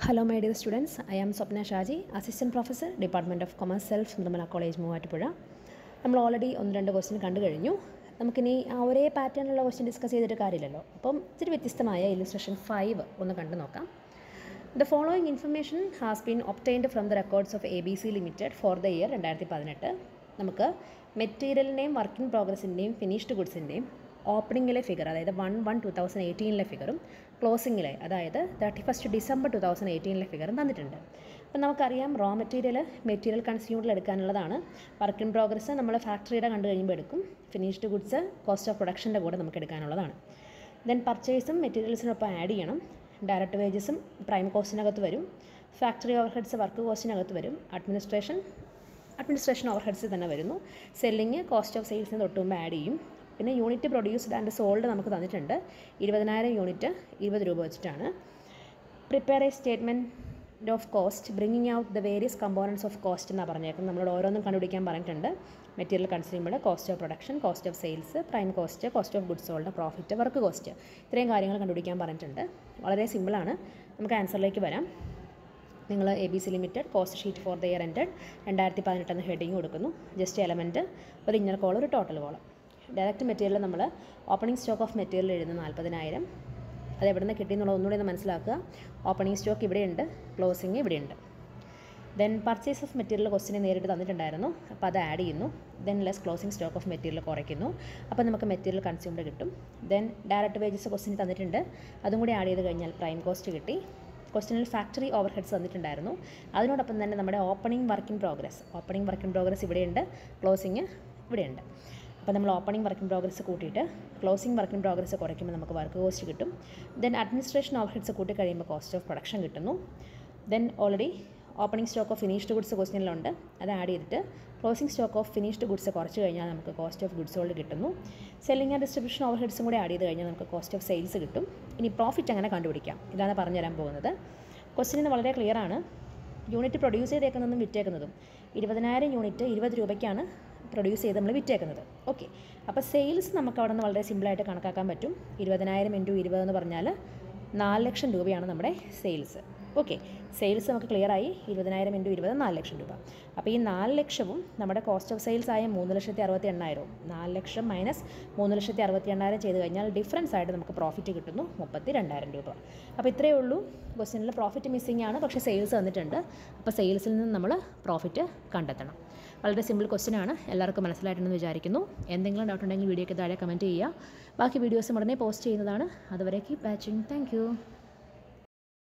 hello my dear students I am Swapna Shaji assistant professor department of commerce self Nirmala college Muvattupuzha നമ്മൾ already ഒന്ന് രണ്ട് question കണ്ടു കഴിഞ്ഞു നമുക്കിനി ആ ഒരേ പാറ്റേണിലുള്ള ക്വസ്റ്റ്യൻ ഡിസ്കസ് ചെയ്തിട്ട് കാര്യമില്ലല്ലോ അപ്പം ഇത്തിരി വ്യത്യസ്തമായ ഇലിസ്ട്രേഷൻ ഫൈവ് ഒന്ന് കണ്ടു നോക്കാം the following information has been obtained from the records of A B C limited for the year രണ്ടായിരത്തി പതിനെട്ട് നമുക്ക് മെറ്റീരിയലിൻ്റെയും വർക്കിംഗ് പ്രോഗ്രസിൻ്റെയും ഫിനിഷ്ഡ് ഗുഡ്സിൻ്റെയും ഓപ്പണിങ്ങിലെ ഫിഗർ അതായത് വൺ വൺ ടു തൗസൻഡ് എയ്റ്റീനിലെ ഫിഗറും ക്ലോസിങ്ങിലെ അതായത് thirty first December two thousand എയ്റ്റീനിലെ ഫിഗറും തന്നിട്ടുണ്ട് അപ്പം നമുക്കറിയാം റോ മെറ്റീരിയൽ മെറ്റീരിയൽ കൺസ്യൂമറിൽ എടുക്കാനുള്ളതാണ് വർക്ക് ഇൻ പ്രോഗ്രസ് നമ്മൾ ഫാക്ടറിയുടെ കണ്ടു കഴിയുമ്പോൾ എടുക്കും ഫിനിഷ്ഡ് ഗുഡ്സ് കോസ്റ്റ് ഓഫ് പ്രൊഡക്ഷൻ്റെ കൂടെ നമുക്ക് എടുക്കാനുള്ളതാണ് ദെൻ പർച്ചേസും മെറ്റീരിയൽസിനൊപ്പം ആഡ് ചെയ്യണം ഡയറക്റ്റ് വേജസും പ്രൈം കോസ്റ്റിനകത്ത് വരും ഫാക്ടറി ഓവർഹെഡ്സ് വർക്ക് കോസ്റ്റിനകത്ത് വരും അഡ്മിനിസ്ട്രേഷൻ അഡ്മിനിസ്ട്രേഷൻ ഓവർഹെഡ്സ് തന്നെ വരുന്നു സെല്ലിങ് കോസ്റ്റ് ഓഫ് സെയിൽസിന് തൊട്ട് മുമ്പ് ആഡ് ചെയ്യും പിന്നെ യൂണിറ്റ് പ്രൊഡ്യൂസ്ഡ് ആൻഡ് സോൾഡ് നമുക്ക് തന്നിട്ടുണ്ട് ഇരുപതിനായിരം യൂണിറ്റ് ഇരുപത് രൂപ വെച്ചിട്ടാണ് prepare a statement of cost bringing out the various components of cost എന്നാണ് പറഞ്ഞേക്കുന്നത് നമ്മളോട് ഓരോന്നും കണ്ടുപിടിക്കാൻ പറഞ്ഞിട്ടുണ്ട് material consumer cost of production cost of sales prime cost cost of goods sold profit work cost ഇത്രയും കാര്യങ്ങൾ കണ്ടുപിടിക്കാൻ പറഞ്ഞിട്ടുണ്ട് വളരെ സിമ്പിളാണ് നമുക്ക് ആൻസറിലേക്ക് വരാം നിങ്ങൾ A B C limited cost sheet for the year ended രണ്ടായിരത്തി പതിനെട്ട് എന്ന ഹെഡിങ് കൊടുക്കുന്നു ജസ്റ്റ് എലമെൻറ്റ് ഒരു ഇന്നർ കോൾ ഒരു ടോട്ടൽ കോളം ഡയറക്റ്റ് മെറ്റീരിയൽ നമ്മൾ ഓപ്പണിംഗ് സ്റ്റോക്ക് ഓഫ് മെറ്റീരിയൽ എഴുതുന്ന നാൽപ്പതിനായിരം അത് എവിടെ നിന്ന് കിട്ടിയെന്നുള്ളത് ഒന്നുകൂടി ഒന്ന് മനസ്സിലാക്കുക ഓപ്പണിംഗ് സ്റ്റോക്ക് ഇവിടെയുണ്ട് ക്ലോസിങ് ഇവിടെയുണ്ട് ദെൻ പർച്ചേസ് ഓഫ് മെറ്റീരിയൽ ക്വസ്റ്റിനെ നേരിട്ട് തന്നിട്ടുണ്ടായിരുന്നു അപ്പോൾ അത് ആഡ് ചെയ്യുന്നു then less closing stock of material കുറയ്ക്കുന്നു അപ്പോൾ നമുക്ക് മെറ്റീരിയൽ കൺസ്യൂംഡ് കിട്ടും ദെൻ ഡയറക്റ്റ് വേജസ് ക്വസ്റ്റിന് തന്നിട്ടുണ്ട് അതും കൂടി ആഡ് ചെയ്ത് കഴിഞ്ഞാൽ പ്രൈം കോസ്റ്റ് കിട്ടി ക്വസ്റ്റനിൽ ഫാക്ടറി ഓവർ ഹെഡ്സ് തന്നിട്ടുണ്ടായിരുന്നു അതിനോടൊപ്പം തന്നെ നമ്മുടെ opening work in progress opening work in progress ഇവിടെയുണ്ട് ക്ലോസിങ് ഇവിടെയുണ്ട് അപ്പോൾ നമ്മൾ ഓപ്പണിംഗ് വർക്ക് ഇൻ പ്രോഗ്രസ് കൂട്ടിയിട്ട് ക്ലോസിംഗ് വർക്ക് ഇൻ പ്രോഗ്രസ് കുറയ്ക്കുമ്പോൾ നമുക്ക് വർക്ക് കോസ്റ്റ് കിട്ടും ദെൻ അഡ്മിനിസ്ട്രേഷൻ ഓവർ ഹെഡ്സ് കൂട്ടി കഴിയുമ്പോൾ കോസ്റ്റ് ഓഫ് പ്രൊഡക്ഷൻ കിട്ടുന്നു then already opening stock of finished goods ക്വസ്റ്റ്യനിലുണ്ട് അത് ആഡ് ചെയ്തിട്ട് closing stock of finished goods കുറച്ച് കഴിഞ്ഞാൽ നമുക്ക് കോസ്റ്റ് ഓഫ് ഗുഡ്സ് സോൾഡ് കിട്ടുന്നു സെല്ലിംഗ് ആൻഡ് ഡിസ്ട്രിബ്യൂഷൻ ഓവർ ഹെഡ്സും കൂടി ആഡ് ചെയ്ത് കഴിഞ്ഞാൽ നമുക്ക് കോസ്റ്റ് ഓഫ് സെയിൽസ് കിട്ടും ഇനി പ്രോഫിറ്റ് അങ്ങനെ കണ്ടുപിടിക്കാം ഇതാണ് പറഞ്ഞുതരാൻ പോകുന്നത് ക്വസ്റ്റ്യൻ വളരെ ക്ലിയർ ആണ് യൂണിറ്റ് പ്രൊഡ്യൂസ് ചെയ്തേക്കുന്നതും വിറ്റേക്കുന്നതും ഇരുപതിനായിരം യൂണിറ്റ് ഇരുപത് രൂപയ്ക്കാണ് പ്രൊഡ്യൂസ് ചെയ്ത് നമ്മൾ വിറ്റേക്കുന്നത് ഓക്കെ അപ്പോൾ സെയിൽസ് നമുക്ക് അവിടെ നിന്ന് വളരെ സിമ്പിളായിട്ട് കണക്കാക്കാൻ പറ്റും ഇരുപതിനായിരം ഇൻറ്റു ഇരുപത് എന്ന് പറഞ്ഞാൽ നാല് ലക്ഷം രൂപയാണ് നമ്മുടെ സെയിൽസ് ഓക്കെ സെയിൽസ് നമുക്ക് ക്ലിയർ ആയി ഇരുപതിനായിരം ഇൻറ്റു ഇരുപത് നാല് ലക്ഷം രൂപ അപ്പോൾ ഈ നാല് ലക്ഷവും നമ്മുടെ കോസ്റ്റ് ഓഫ് സെയിൽസ് ആയ മൂന്ന് ലക്ഷത്തി അറുപത്തി എണ്ണായിരവും നാല് ലക്ഷം മൈനസ് മൂന്ന് ലക്ഷത്തി അറുപത്തി എണ്ണായിരം ചെയ്ത് കഴിഞ്ഞാൽ ഡിഫറൻസ് ആയിട്ട് നമുക്ക് പ്രോഫിറ്റ് കിട്ടുന്നു മുപ്പത്തി രണ്ടായിരം രൂപ അപ്പോൾ ഇത്രയേ ഉള്ളൂ ക്വസ്റ്റ്യനിൽ പ്രോഫിറ്റ് മിസ്സിംഗ് ആണ് പക്ഷേ സെയിൽസ് തന്നിട്ടുണ്ട് അപ്പോൾ സെയിൽസിൽ നിന്ന് നമ്മൾ പ്രോഫിറ്റ് കണ്ടെത്തണം വളരെ സിമ്പിൾ ക്വസ്റ്റ്യൻ ആണ് എല്ലാവർക്കും മനസ്സിലായിട്ടുണ്ടെന്ന് വിചാരിക്കുന്നു എന്തെങ്കിലും ഡൗട്ട് ഉണ്ടെങ്കിൽ വീഡിയോയ്ക്ക് താഴെ കമൻറ്റ് ചെയ്യുക ബാക്കി വീഡിയോസും ഉടനെ പോസ്റ്റ് ചെയ്യുന്നതാണ് അതുവരെ കീപ് വാച്ചിങ് താങ്ക്